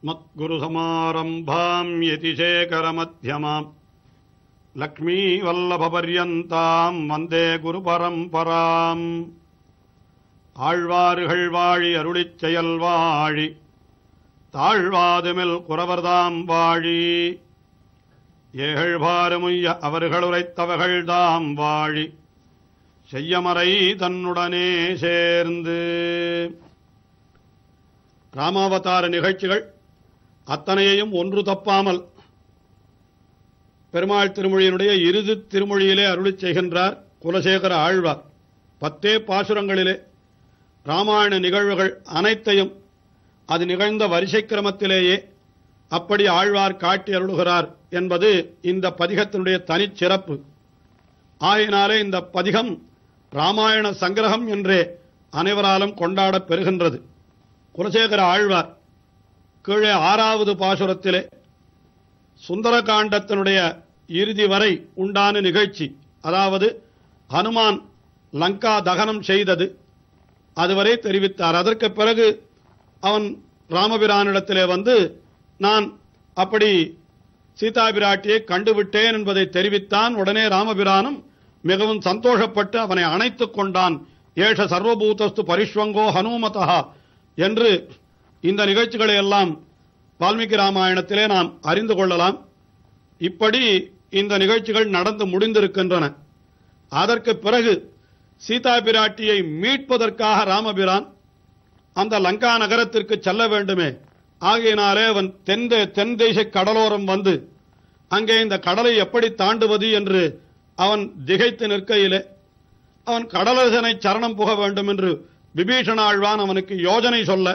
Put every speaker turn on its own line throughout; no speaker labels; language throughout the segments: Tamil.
अस्मद्गुरुसमारम्भाम् यतिशेखरमध्यमाम् லக்ஷ்மீவல்லபபர்யந்தாம் வந்தே குரு பரம்பராம் ஆழ்வார்கள் வாழி அருளிச் செயல் வாழி தாழ்வாதுமில் குறவர்தாம் வாழி ஏகழ்பாரமுய்ய அவர்கள் உரைத்தவகள்தாம் வாழி செய்யமறை தன்னுடனே சேர்ந்து ராமாவதார நிகழ்ச்சிகள் அத்தனையையும் ஒன்று தப்பாமல் பெருமாள் திருமொழியினுடைய இறுதி திருமொழியிலே அருளிச் செய்கின்றார் குலசேகர ஆழ்வார் பத்தே பாசுரங்களிலே ராமாயண நிகழ்வுகள் அனைத்தையும் அது நிகழ்ந்த வரிசை கிரமத்திலேயே அப்படி ஆழ்வார் காட்டி அருளுகிறார் என்பது இந்த பதிகத்தினுடைய தனிச்சிறப்பு ஆகையினாலே இந்த பதிகம் ராமாயண சங்கிரகம் என்றே அனைவராலும் கொண்டாடப் பெறுகின்றது குலசேகர ஆழ்வார் கீழே ஆறாவது பாசுரத்திலே சுந்தரகாண்டத்தினுடைய இறுதி வரை உண்டான நிகழ்ச்சி அதாவது ஹனுமான் லங்கா தகனம் செய்தது அதுவரை தெரிவித்தார் அதற்கு பிறகு அவன் ராமபிரானிடத்திலே வந்து நான் அப்படி சீதா பிராட்டியை கண்டுவிட்டேன் என்பதை தெரிவித்தான் உடனே ராமபிரானும் மிகவும் சந்தோஷப்பட்டு அவனை அணைத்துக் கொண்டான் ஏஷ சர்வபூதஸ்து பரிஷ்வங்கோ ஹனுமதா என்று இந்த நிகழ்ச்சிகளை எல்லாம் வால்மீகி ராமாயணத்திலே நாம் அறிந்து கொள்ளலாம் இப்படி இந்த நிகழ்ச்சிகள் நடந்து முடிந்திருக்கின்றன அதற்கு பிறகு சீதா பிராட்டியை மீட்பதற்காக ராமபிரான் அந்த லங்கா நகரத்திற்கு செல்ல வேண்டுமே ஆகையினாலே அவன் தென் தே- தென் தேச கடலோரம் வந்து அங்கே இந்த கடலை எப்படி தாண்டுவது என்று அவன் திகைத்து நிற்கையிலே அவன் கடலரசனை சரணம் புக வேண்டும் என்று விபீஷண ஆழ்வான் அவனுக்கு யோஜனை சொல்ல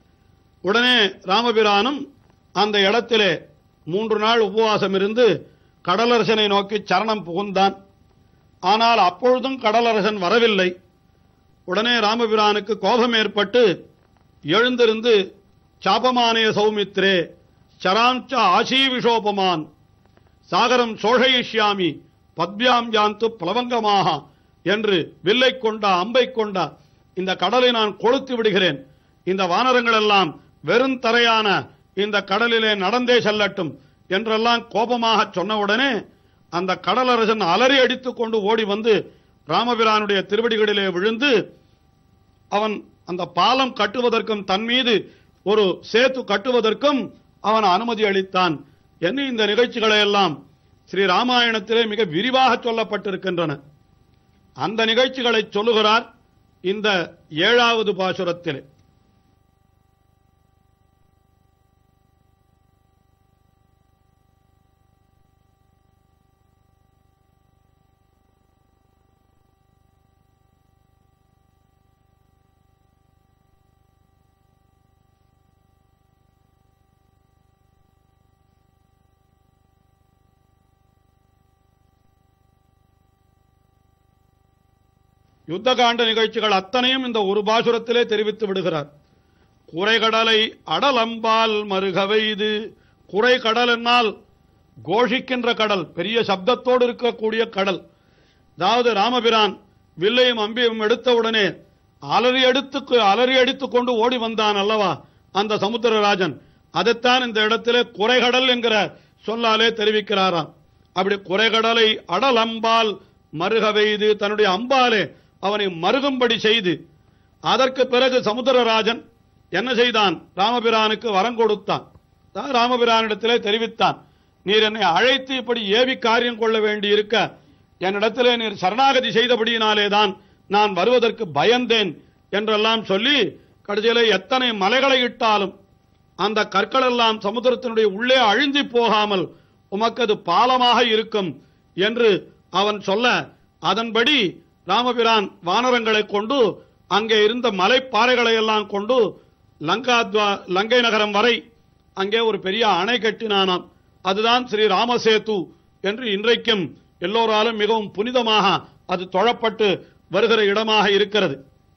உடனே ராமபிரானும் அந்த இடத்திலே மூன்று நாள் உபவாசம் இருந்து கடலரசனை நோக்கி சரணம் புகுந்தான் ஆனால் அப்பொழுதும் கடலரசன் வரவில்லை உடனே ராமபிரானுக்கு கோபம் ஏற்பட்டு எழுந்திருந்து சாபமானே சௌமித்ரே சராஞ்ச ஆசீவிஷோபமான் சாகரம் சோழயிஷ்யாமி பத்யாம் யாந்து பிளவங்கமாக என்று வில்லை கொண்டா அம்பை கொண்டா இந்த கடலை நான் கொளுத்து விடுகிறேன் இந்த வானரங்கள் எல்லாம் வெறும் தரையான இந்த கடலிலே நடந்தே செல்லட்டும் என்றெல்லாம் கோபமாக சொன்னவுடனே அந்த கடலரசன் அலறி அடித்துக் கொண்டு ஓடி வந்து ராமபிரானுடைய திருவடிகளிலே விழுந்து அவன் அந்த பாலம் கட்டுவதற்கும் தன் மீது ஒரு சேத்து கட்டுவதற்கும் அவன் அனுமதி அளித்தான் என்ன இந்த நிகழ்ச்சிகளை எல்லாம் ஸ்ரீ ராமாயணத்திலே மிக விரிவாக சொல்லப்பட்டிருக்கின்றன அந்த நிகழ்ச்சிகளை சொல்லுகிறார் இந்த ஏழாவது பாசுரத்திலே யுத்தகாண்ட நிகழ்ச்சிகள் அத்தனையும் இந்த ஒரு பாசுரத்திலே தெரிவித்து விடுகிறார் குறைகடலை அடலம்பால் மருகவைது குறை கடல் என்னால் கோஷிக்கின்ற கடல் பெரிய சப்தத்தோடு இருக்கக்கூடிய கடல் அதாவது ராமபிரான் வில்லையும் அம்பியும் எடுத்தவுடனே அலறி எடுத்து அலறி அடித்துக் கொண்டு ஓடி வந்தான் அல்லவா அந்த சமுத்திரராஜன் அதைத்தான் இந்த இடத்திலே குறைகடல் என்கிற சொல்லாலே தெரிவிக்கிறாராம் அப்படி குறைகடலை அடலம்பால் மருக வைது தன்னுடைய அம்பாலே அவனை மருகும்படி செய்து அதற்கு பிறகு சமுத்திரராஜன் என்ன செய்தான் ராமபிரானுக்கு வரம் கொடுத்தான் தான் ராமபிரானிடத்திலே தெரிவித்தான் நீர் என்னை அழைத்து இப்படி ஏவி காரியம் கொள்ள வேண்டியிருக்க என்னிடத்திலே நீர் சரணாகதி செய்தபடியினாலே தான் நான் வருவதற்கு பயந்தேன் என்றெல்லாம் சொல்லி கடைசியிலே எத்தனை மலைகளை இட்டாலும் அந்த கற்கள் எல்லாம் சமுத்திரத்தினுடைய உள்ளே அழிந்தி போகாமல் உமக்கு அது பாலமாக இருக்கும் என்று அவன் சொல்ல அதன்படி ராமபிரான் வானரங்களை கொண்டு அங்கே இருந்த மலைப்பாறைகளை எல்லாம் கொண்டு லங்கா துவா- லங்கை நகரம் வரை அங்கே ஒரு பெரிய அணை கட்டினானாம் அதுதான் ஸ்ரீ ராமசேது என்று இன்றைக்கும் எல்லோராலும் மிகவும் புனிதமாக அது தொழப்பட்டு வருகிற இடமாக இருக்கிறது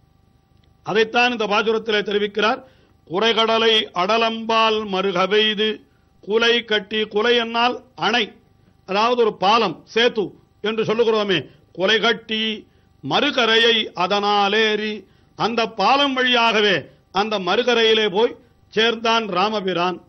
அதைத்தான் இந்த பாசுரத்திலே தெரிவிக்கிறார் குறைகடலை அடலம்பால் மருகவைது குலை கட்டி குலை என்னால் அணை அதாவது ஒரு பாலம் சேத்து என்று சொல்லுகிறோமே குலை கட்டி மறுகரையை அதனாலேறி அந்த பாலம் வழியாகவே அந்த மறுகரையிலே போய் சேர்ந்தான் ராமபிரான்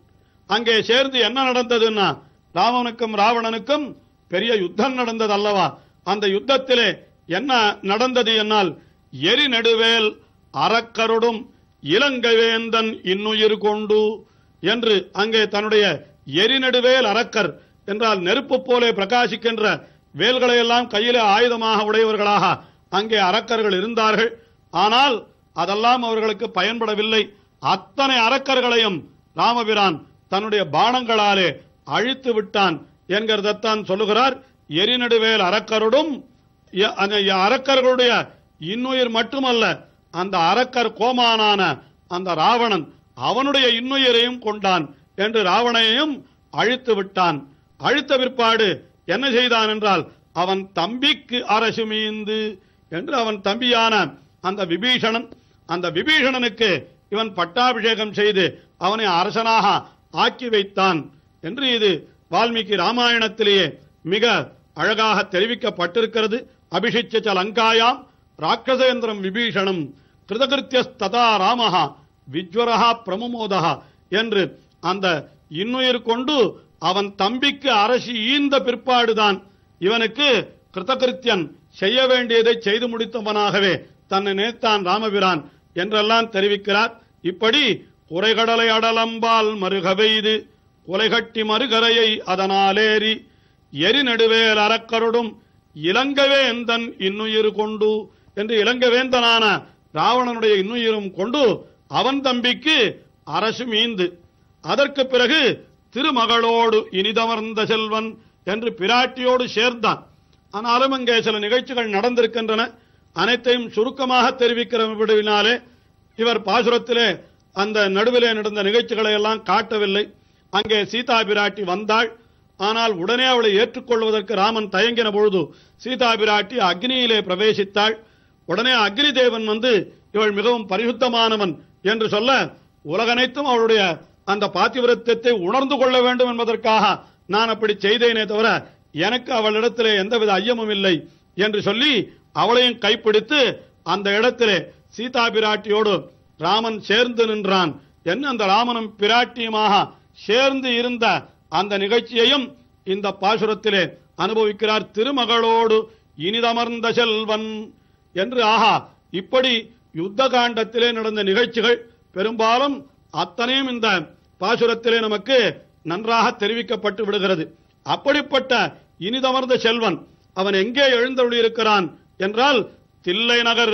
அங்கே சேர்ந்து என்ன நடந்ததுன்னா ராமனுக்கும் ராவணனுக்கும் பெரிய யுத்தம் நடந்தது அல்லவா அந்த யுத்தத்திலே என்ன நடந்தது என்னால் எரி நடுவேல் அறக்கருடும் இளங்கவேந்தன் இன்னுயிர் கொண்டு என்று அங்கே தன்னுடைய எரிநடுவேல் அரக்கர் என்றால் நெருப்பு போலே பிரகாசிக்கின்ற வேல்களை எல்லாம் கையிலே ஆயுதமாக உடையவர்களாக அங்கே அரக்கர்கள் இருந்தார்கள் ஆனால் அதெல்லாம் அவர்களுக்கு பயன்படவில்லை அத்தனை அரக்கர்களையும் ராமபிரான் தன்னுடைய பாணங்களாலே அழித்து விட்டான் என்கிறதத்தான் சொல்லுகிறார் எரிநடுவேல் அரக்கருடும் ய- அந்த அரக்கர்களுடைய இன்னுயிர் மட்டுமல்ல அந்த அரக்கர் கோமானான அந்த ராவணன் அவனுடைய இன்னுயிரையும் கொண்டான் என்று ராவணையையும் அழித்து விட்டான் அழித்த பிற்பாடு என்ன செய்தான் என்றால் அவன் தம்பிக்கு அரசு மீந்து என்று அவன் தம்பியான அந்த விபீஷணன் அந்த விபீஷணனுக்கு இவன் பட்டாபிஷேகம் செய்து அவனை அரசனாக ஆக்கி வைத்தான் என்று இது வால்மீகி ராமாயணத்திலேயே மிக அழகாக தெரிவிக்கப்பட்டிருக்கிறது அபிஷிச்ச லங்காயாம் ராட்சசேந்திரம் விபீஷணம் கிருதகிருத்தியஸ்ததா ராமஹா விஜ்வரஹா பிரமுமோதஹா என்று அந்த இன்னுயிர் கொண்டு அவன் தம்பிக்கு அரசி ஈந்த பிற்பாடுதான் இவனுக்கு கிருதகிருத்தியன் செய்ய வேண்டியதை செய்து முடித்தவனாகவே தன்னை நினைத்தான் ராமபிரான் என்றெல்லாம் தெரிவிக்கிறார் இப்படி குறைகடலை அடலம்பால் மருகவெய்து குலைகட்டி மறுகரையை அதனாலேறி எரி நடுவேல் அறக்கருடும் இளங்கவேந்தன் இன்னுயிர் கொண்டு என்று இளங்கவேந்தனான ராவணனுடைய இன்னுயிரும் கொண்டு அவன் தம்பிக்கு அரசு மீந்து அதற்கு பிறகு திருமகளோடு இனிதமர்ந்த செல்வன் என்று பிராட்டியோடு சேர்ந்தான் ஆனாலும் அங்கே சில நிகழ்ச்சிகள் நடந்திருக்கின்றன அனைத்தையும் சுருக்கமாக தெரிவிக்கிறவினாலே இவர் பாசுரத்திலே அந்த நடுவிலே நடந்த நிகழ்ச்சிகளை எல்லாம் காட்டவில்லை அங்கே சீதா பிராட்டி வந்தாள் ஆனால் உடனே அவளை ஏற்றுக்கொள்வதற்கு ராமன் தயங்கின பொழுது சீதா பிராட்டி அக்னியிலே பிரவேசித்தாள் உடனே அக்னி தேவன் வந்து இவள் மிகவும் பரிசுத்தமானவன் என்று சொல்ல உலகனைத்தும் அவளுடைய அந்த பாத்திவிரத்தியத்தை உணர்ந்து கொள்ள வேண்டும் என்பதற்காக நான் அப்படி செய்தேனே தவிர எனக்கு அவளிடத்திலே எந்தவித ஐயமும் இல்லை என்று சொல்லி அவளையும் கைப்பிடித்து அந்த இடத்திலே சீதா பிராட்டியோடு ராமன் சேர்ந்து நின்றான் என்ன அந்த ராமனும் பிராட்டியுமாக சேர்ந்து இருந்த அந்த நிகழ்ச்சியையும் இந்த பாசுரத்திலே அனுபவிக்கிறார் திருமகளோடு இனிதமர்ந்த செல்வன் என்று ஆஹா இப்படி யுத்த காண்டத்திலே நடந்த நிகழ்ச்சிகள் பெரும்பாலும் அத்தனையும் இந்த பாசுரத்திலே நமக்கு நன்றாக தெரிவிக்கப்பட்டு விடுகிறது அப்படிப்பட்ட இனிதமர்ந்த செல்வன் அவன் எங்கே எழுந்தருளியிருக்கிறான் என்றால் தில்லை நகர்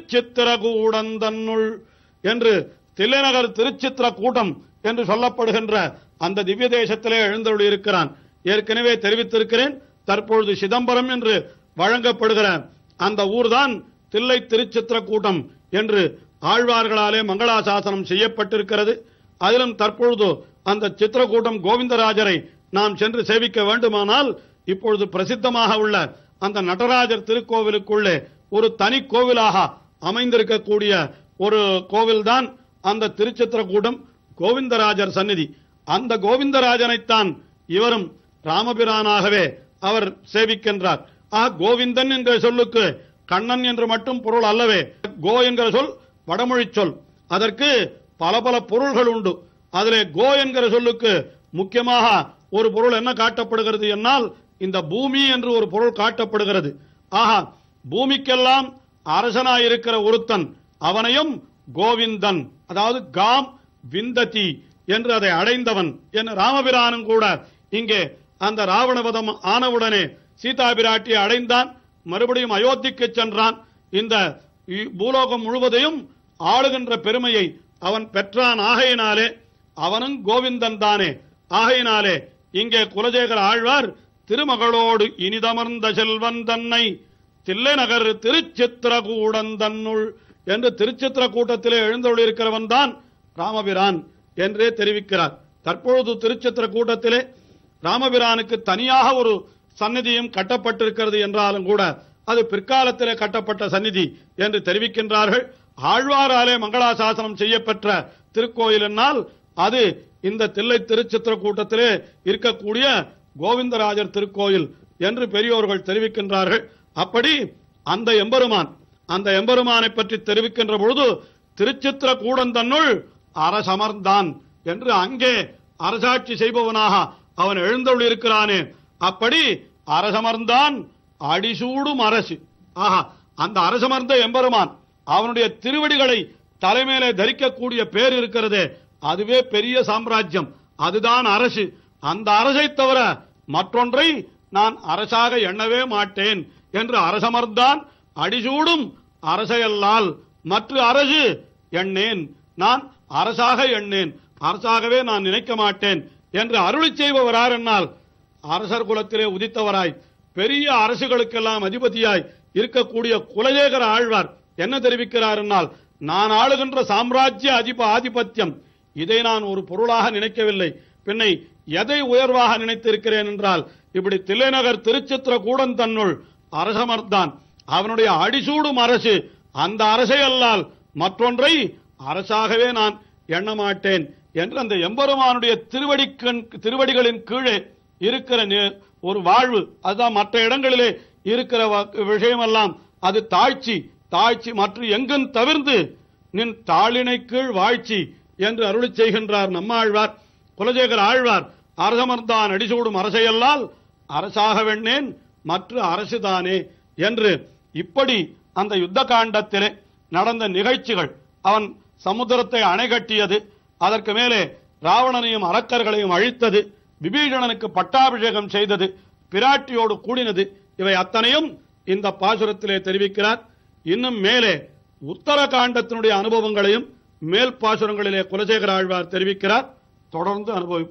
திருச்சித்திரகூடந்தன்னுள் என்று தில்லை நகர் திருச்சித்திர கூட்டம் என்று சொல்லப்படுகின்ற அந்த திவ்ய தேசத்திலே எழுந்தருளியிருக்கிறான் ஏற்கனவே தெரிவித்திருக்கிறேன் தற்பொழுது சிதம்பரம் என்று வழங்கப்படுகிற அந்த ஊர்தான் தில்லை திருச்சித்திர கூட்டம் என்று ஆழ்வார்களாலே மங்களாசாசனம் செய்யப்பட்டிருக்கிறது அதிலும் தற்பொழுது அந்த சித்திரக்கூட்டம் கோவிந்தராஜரை நாம் சென்று சேவிக்க வேண்டுமானால் இப்பொழுது பிரசித்தமாக உள்ள அந்த நடராஜர் திருக்கோவிலுக்குள்ளே ஒரு தனி கோவிலாக அமைந்திருக்கக்கூடிய ஒரு கோவில்தான் அந்த திருச்சித்திரக்கூட்டம் கோவிந்தராஜர் சந்நிதி அந்த கோவிந்தராஜனைத்தான் இவரும் ராமபிரானாகவே அவர் சேவிக்கின்றார் ஆ கோவிந்தன் என்ற சொல்லுக்கு கண்ணன் என்று மட்டும் பொருள் அல்லவே கோ என்கிற சொல் வடமொழி சொல் அதற்கு பல பல பொருள்கள் உண்டு அதிலே கோ என்கிற சொல்லுக்கு முக்கியமாக ஒரு பொருள் என்ன காட்டப்படுகிறது என்னால் இந்த பூமி என்று ஒரு பொருள் காட்டப்படுகிறது ஆஹா பூமிக்கெல்லாம் அரசனாயிருக்கிற ஒருத்தன் அவனையும் கோவிந்தன் அதாவது காம் விந்ததி என்று அதை அடைந்தவன் என ராமபிரானும் கூட இங்கே அந்த ராவணவதம் ஆனவுடனே சீதா பிராட்டியை அடைந்தான் மறுபடியும் அயோத்திக்கு சென்றான் இந்த இ- பூலோகம் முழுவதையும் ஆளுகின்ற பெருமையை அவன் பெற்றான் ஆகையினாலே அவனும் கோவிந்தன் தானே ஆகையினாலே இங்கே குலஜேகர ஆழ்வார் திருமகளோடு இனிதமர்ந்த செல்வன் தன்னை தில்லை நகர் திருச்சித்திரகூடன் தன்னுள் என்று திருச்சித்திர கூட்டத்திலே எழுந்தொழிருக்கிறவன் தான் ராமபிரான் என்றே தெரிவிக்கிறார் தற்பொழுது திருச்சித்திர கூட்டத்திலே ராமபிரானுக்கு தனியாக ஒரு சந்நிதியும் கட்டப்பட்டிருக்கிறது என்றாலும் கூட அது பிற்காலத்திலே கட்டப்பட்ட சந்நிதி என்று தெரிவிக்கின்றார்கள் ஆழ்வாராலே மங்களாசாசனம் செய்யப்பெற்ற திருக்கோயில் என்னால் அது இந்த தில்லை திருச்சித்திர கூட்டத்திலே இருக்கக்கூடிய கோவிந்தராஜர் திருக்கோயில் என்று பெரியோர்கள் தெரிவிக்கின்றார்கள் அப்படி அந்த எம்பெருமான் அந்த எம்பெருமானை பற்றி தெரிவிக்கின்ற பொழுது திருச்சித்திர கூடந்தன்னுள் அரசமர்ந்தான் என்று அங்கே அரசாட்சி செய்பவனாக அவன் எழுந்தருள் இருக்கிறானே அப்படி அரசமர்ந்தான் அடிசூடும் அரசு ஆஹா அந்த அரசமர்ந்த எம்பெருமான் அவனுடைய திருவடிகளை தலைமையிலே தரிக்கக்கூடிய பேர் இருக்கிறதே அதுவே பெரிய சாம்ராஜ்யம் அதுதான் அரசு அந்த அரசை தவிர மற்றொன்றை நான் அரசாக எண்ணவே மாட்டேன் என்று அரசமர்ந்தான் அடிசூடும் அரசையல்லால் மற்ற அரசு எண்ணேன் நான் அரசாக எண்ணேன் அரசாகவே நான் நினைக்க மாட்டேன் என்று அருளி செய்பவரார் என்னால் அரசர் குலத்திலே உதித்தவராய் பெரிய அரசுகளுக்கெல்லாம் அதிபதியாய் இருக்கக்கூடிய குலசேகர ஆழ்வார் என்ன தெரிவிக்கிறார் என்னால் நான் ஆளுகின்ற சாம்ராஜ்ய அதிப ஆதிபத்தியம் இதை நான் ஒரு பொருளாக நினைக்கவில்லை பின்னை எதை உயர்வாக நினைத்திருக்கிறேன் என்றால் இப்படி தில்லைநகர் திருச்சித்திர கூடன் தன்னுள் அரசமர்தான் அவனுடைய அடிசூடும் அரசு அந்த அரசை அல்லால் மற்றொன்றை அரசாகவே நான் எண்ண மாட்டேன் என்று அந்த எம்பெருமானுடைய திருவடிக்கண் திருவடிகளின் கீழே இருக்கிற நி- ஒரு வாழ்வு அதுதான் மற்ற இடங்களிலே இருக்கிற வ- விஷயமெல்லாம் அது தாழ்ச்சி தாழ்ச்சி மற்ற எங்கும் தவிர்ந்து நின் தாளினை கீழ் வாழ்ச்சி என்று அருளிச் செய்கின்றார் நம்மாழ்வார் குலசேகர ஆழ்வார் அரசமர்ந்தான் அடிசூடும் அரசையல்லால் அரசாக வெண்ணேன் மற்ற அரசுதானே என்று இப்படி அந்த யுத்த காண்டத்திலே நடந்த நிகழ்ச்சிகள் அவன் சமுத்திரத்தை அணை கட்டியது அதற்கு மேலே ராவணனையும் அரக்கர்களையும் அழித்தது விபீஷணனுக்கு பட்டாபிஷேகம் செய்தது பிராட்டியோடு கூடினது இவை அத்தனையும் இந்த பாசுரத்திலே தெரிவிக்கிறார் இன்னும் மேலே உத்தர காண்டத்தினுடைய அனுபவங்களையும் மேல் பாசுரங்களிலே குலசேகர ஆழ்வார் தெரிவிக்கிறார் தொடர்ந்து அனுபவி